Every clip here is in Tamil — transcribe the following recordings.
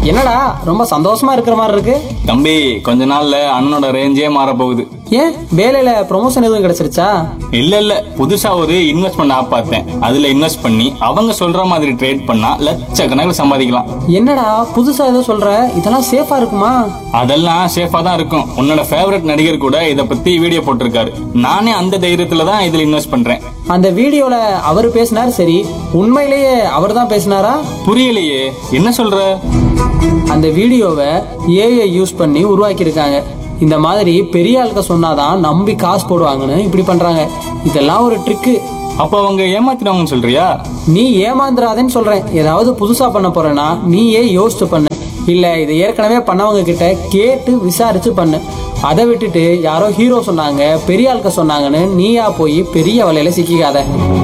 என்னடா ரொம்ப சந்தோஷமா இருக்கிற மாதிரி இருக்கு தம்பி கொஞ்ச நாள்ல அண்ணனோட ரேஞ்சே மாற போகுது ஏன் வேலையில ப்ரொமோஷன் எதுவும் கிடைச்சிருச்சா இல்ல இல்ல புதுசா ஒரு இன்வெஸ்ட்மெண்ட் ஆப் பார்த்தேன் அதுல இன்வெஸ்ட் பண்ணி அவங்க சொல்ற மாதிரி ட்ரேட் பண்ணா லட்சக்கணக்கில் சம்பாதிக்கலாம் என்னடா புதுசா ஏதோ சொல்ற இதெல்லாம் சேஃபா இருக்குமா அதெல்லாம் சேஃபா தான் இருக்கும் உன்னோட ஃபேவரட் நடிகர் கூட இத பத்தி வீடியோ போட்டிருக்காரு நானே அந்த தைரியத்துல தான் இதுல இன்வெஸ்ட் பண்றேன் அந்த வீடியோல அவர் பேசினார் சரி உண்மையிலேயே அவர் தான் பேசினாரா புரியலையே என்ன சொல்ற அந்த வீடியோவை ஏஐ யூஸ் பண்ணி உருவாக்கியிருக்காங்க இந்த மாதிரி பெரிய ஆளுக்க சொன்னாதான் நம்பி காசு போடுவாங்கன்னு இப்படி பண்றாங்க இதெல்லாம் ஒரு ட்ரிக்கு அப்ப அவங்க ஏமாத்தினவங்கன்னு சொல்றியா நீ ஏமாந்துடாதேன்னு சொல்றேன் ஏதாவது புதுசா பண்ண போறேன்னா நீயே யோசிச்சு பண்ணு இல்ல இதை ஏற்கனவே பண்ணவங்க கிட்ட கேட்டு விசாரிச்சு பண்ணு அதை விட்டுட்டு யாரோ ஹீரோ சொன்னாங்க பெரிய ஆளுக்க சொன்னாங்கன்னு நீயா போய் பெரிய வலையில சிக்கிக்காத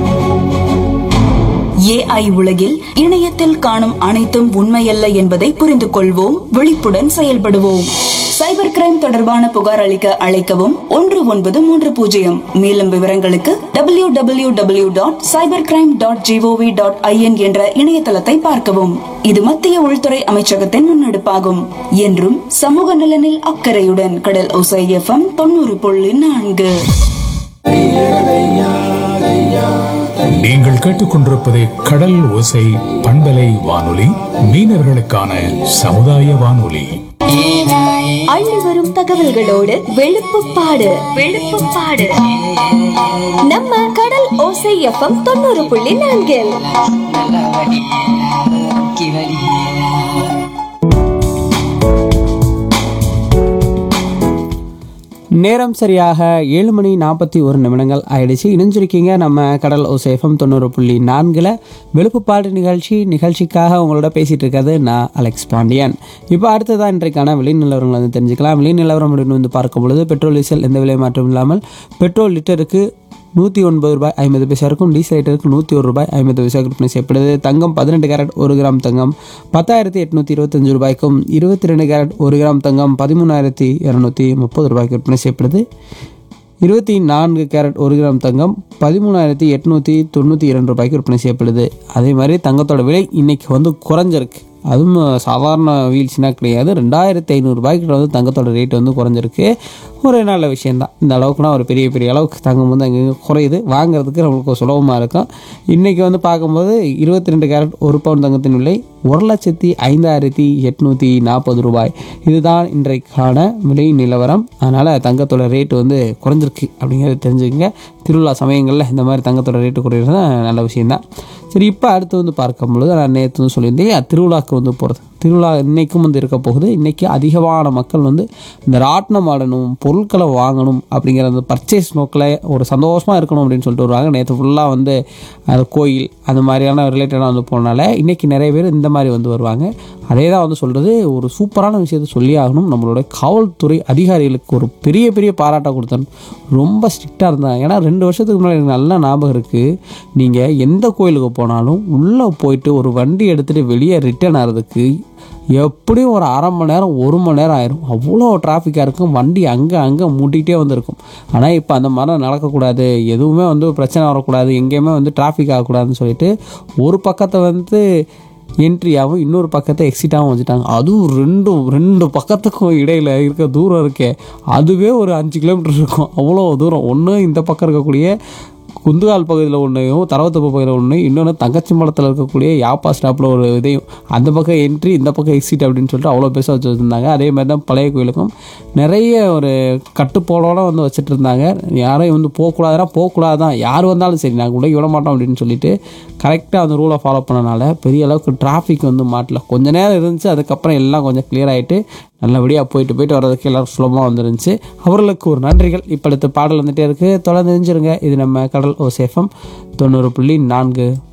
ஏஐ உலகில் இணையத்தில் காணும் அனைத்தும் உண்மையல்ல என்பதை புரிந்து கொள்வோம் விழிப்புடன் செயல்படுவோம் சைபர் கிரைம் தொடர்பான புகார் அளிக்க அழைக்கவும் ஒன்று ஒன்பது மூன்று பூஜ்ஜியம் மேலும் விவரங்களுக்கு W W W dot cyber crime dot G O V dot I N என்ற இணையதளத்தை பார்க்கவும் இது மத்திய உள்துறை அமைச்சகத்தின் முன்னெடுப்பாகும் என்றும் சமூக நலனில் அக்கறையுடன் கடல் ஒசை எஃப்எம் தொண்ணூறு புள்ளி நான்கு நீங்கள் கேட்டுக்கொண்டிருப்பது கடல் ஓசை பண்பலை வானொலி மீனவர்களுக்கான சமுதாய வானொலி அள்ளி வரும் தகவல்களோடு வெளுப்புப்பாடு வெளுப்புப்பாடு நம்ம கடல் ஓசை எஃப்எம் தொண்ணூறு புள்ளி நான்கில் நேரம் சரியாக ஏழு மணி நாற்பத்தி ஒரு நிமிடங்கள் ஆயிடுச்சு இணைஞ்சிருக்கீங்க நம்ம கடல் ஓசேஃபம் தொண்ணூறு புள்ளி நான்கில் வெளுப்புப்பாடு நிகழ்ச்சி நிகழ்ச்சிக்காக உங்களோட பேசிகிட்டு இருக்கிறது நான் அலெக்ஸ் பாண்டியன் இப்போ அடுத்ததான் இன்றைக்கான விலை நிலவரங்களை வந்து தெரிஞ்சுக்கலாம் விலை நிலவரம் அப்படின்னு வந்து பார்க்கும் பொழுது பெட்ரோல் டீசல் எந்த விலை மாற்றம் இல்லாமல் பெட்ரோல் லிட்டருக்கு நூற்றி ஒன்பது ரூபாய் ஐம்பது பைசா இருக்கும் டீசல் லிட்டருக்கு நூற்றி ஒரு ரூபாய் ஐம்பது பைசா விற்பனை செய்யப்படுது தங்கம் பதினெட்டு கேரட் ஒரு கிராம் தங்கம் பத்தாயிரத்தி எட்நூற்றி இருபத்தஞ்சு ரூபாய்க்கும் இருபத்தி ரெண்டு கேரட் ஒரு கிராம் தங்கம் பதிமூணாயிரத்தி இரநூத்தி முப்பது ரூபாய்க்கு விற்பனை செய்யப்படுது இருபத்தி நான்கு கேரட் ஒரு கிராம் தங்கம் பதிமூணாயிரத்தி எட்நூற்றி தொண்ணூற்றி இரண்டு ரூபாய்க்கு விற்பனை செய்யப்படுது அதே மாதிரி தங்கத்தோட விலை இன்னைக்கு வந்து குறைஞ்சிருக்கு அதுவும் சாதாரண வீழ்ச்சினா கிடையாது ரெண்டாயிரத்தி ஐநூறுரூபாய்க்கு வந்து தங்கத்தோட ரேட் வந்து குறைஞ்சிருக்கு ஒரு நல்ல விஷயந்தான் இந்த அளவுக்குனா ஒரு பெரிய பெரிய அளவுக்கு தங்கம் வந்து அங்கங்கே குறையுது வாங்குறதுக்கு நம்மளுக்கு சுலபமாக இருக்கும் இன்றைக்கி வந்து பார்க்கும்போது இருபத்தி ரெண்டு கேரட் ஒரு பவுன் தங்கத்தின் விலை ஒரு லட்சத்தி ஐந்தாயிரத்தி எட்நூற்றி நாற்பது ரூபாய் இதுதான் இன்றைக்கான விலை நிலவரம் அதனால் தங்கத்தோட ரேட்டு வந்து குறைஞ்சிருக்கு அப்படிங்கிறத தெரிஞ்சுக்கங்க திருவிழா சமயங்களில் இந்த மாதிரி தங்கத்தோட ரேட்டு குறையிறது தான் நல்ல விஷயந்தான் சரி இப்போ அடுத்து வந்து பார்க்கும் பொழுது நான் நேற்று வந்து சொல்லியிருந்தேன் திருவிழாக்கு வந்து போகிறது திருவிழா இன்றைக்கும் வந்து இருக்க போகுது இன்றைக்கி அதிகமான மக்கள் வந்து இந்த ராட்டினம் ஆடணும் பொருட்களை வாங்கணும் அப்படிங்கிற அந்த பர்ச்சேஸ் நோக்கில் ஒரு சந்தோஷமாக இருக்கணும் அப்படின்னு சொல்லிட்டு வருவாங்க நேற்று ஃபுல்லாக வந்து அது கோயில் அந்த மாதிரியான ரிலேட்டடாக வந்து போனால இன்றைக்கி நிறைய பேர் இந்த மாதிரி வந்து வருவாங்க அதே தான் வந்து சொல்கிறது ஒரு சூப்பரான விஷயத்த சொல்லி ஆகணும் நம்மளோட காவல்துறை அதிகாரிகளுக்கு ஒரு பெரிய பெரிய பாராட்டாக கொடுத்தணும் ரொம்ப ஸ்ட்ரிக்டாக இருந்தாங்க ஏன்னா ரெண்டு வருஷத்துக்கு முன்னாடி எனக்கு நல்ல ஞாபகம் இருக்குது நீங்கள் எந்த கோயிலுக்கு போனாலும் உள்ளே போயிட்டு ஒரு வண்டி எடுத்துகிட்டு வெளியே ரிட்டர்ன் ஆகிறதுக்கு எப்படியும் ஒரு அரை மணி நேரம் ஒரு மணி நேரம் ஆயிரும் அவ்வளோ டிராஃபிக்காக இருக்கும் வண்டி அங்கே அங்கே மூட்டிகிட்டே வந்திருக்கும் ஆனால் இப்போ அந்த மாதிரிலாம் நடக்கக்கூடாது எதுவுமே வந்து பிரச்சனை வரக்கூடாது எங்கேயுமே வந்து டிராஃபிக் ஆகக்கூடாதுன்னு சொல்லிட்டு ஒரு பக்கத்தை வந்து என்ட்ரியாகவும் இன்னொரு பக்கத்தை எக்ஸிட்டாகவும் வச்சுட்டாங்க அதுவும் ரெண்டும் ரெண்டு பக்கத்துக்கும் இடையில இருக்க தூரம் இருக்கே அதுவே ஒரு அஞ்சு கிலோமீட்டர் இருக்கும் அவ்வளோ தூரம் ஒன்று இந்த பக்கம் இருக்கக்கூடிய குந்துகால் பகுதியில் ஒன்றையும் தரவத்தப்பு பகுதியில் ஒன்று இன்னொன்று தங்கச்சி மலத்தில் இருக்கக்கூடிய யாப்பா ஸ்டாப்பில் ஒரு இதையும் அந்த பக்கம் என்ட்ரி இந்த பக்கம் எக்ஸிட் அப்படின்னு சொல்லிட்டு அவ்வளோ பெருசாக வச்சு வச்சுருந்தாங்க அதே மாதிரி தான் பழைய கோயிலுக்கும் நிறைய ஒரு கட்டுப்பாடோட வந்து வச்சுட்டு இருந்தாங்க யாரையும் வந்து போகக்கூடாதுனா போகக்கூடாது தான் யார் வந்தாலும் சரி நாங்கள் உள்ள விட மாட்டோம் அப்படின்னு சொல்லிட்டு கரெக்டாக அந்த ரூலை ஃபாலோ பண்ணனால பெரிய அளவுக்கு டிராஃபிக் வந்து மாட்டல கொஞ்ச நேரம் இருந்துச்சு அதுக்கப்புறம் எல்லாம் கொஞ்சம் கிளியர் ஆகிட்டு நல்லபடியாக போயிட்டு போயிட்டு வர்றதுக்கு எல்லோரும் சுலபமாக வந்துருந்துச்சு அவர்களுக்கு ஒரு நன்றிகள் இப்போ அடுத்த பாடல் வந்துட்டே இருக்குது தொடர்ந்து தெரிஞ்சிருங்க இது நம்ம கடல் ஓ சேஃபம் தொண்ணூறு புள்ளி நான்கு